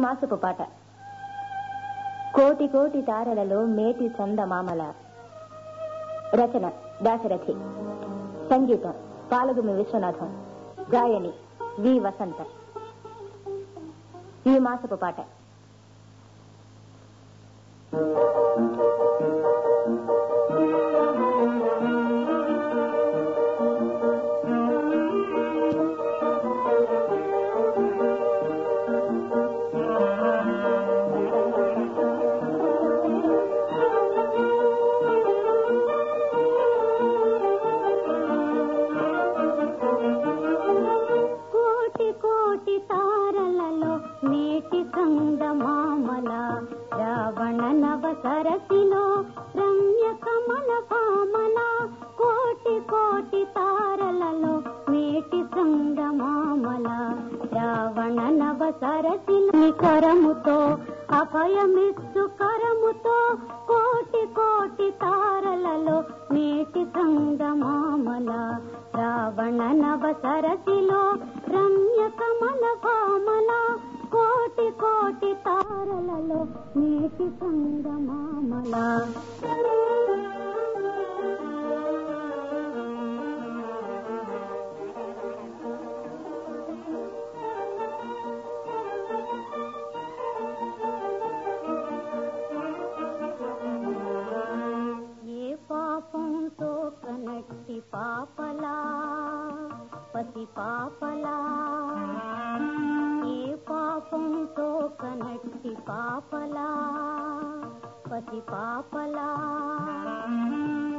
మాసపు పాట కోటి కోటి తారలలో మేటి చందమామల రచన దాశరథి సంగీతం పాలగుమి విశ్వనాథం గాయని వి వసంత ఈ మాసపు పాట కోటి కోటి తారలలో నేటి సంగమామల రావణ నవ సరసిలో రమ్య కమల కామల కోటి కోటి తారలలో నేటి సంగమామల రావణ నవ సరసిని కరముతో అభయమిస్సు కరముతో కోటి కోటి తారలలో నేటి సంగమామల రావణ నవ సరసిలో రమ్య కమల భామల కోటి కోటి తారలలో నేటి సంగమామల ఏ పాపంతో కనట్టి పాపలా పసి పాపలా ఏ పాపంతో కనట్టి పాపలా పసి పాపలా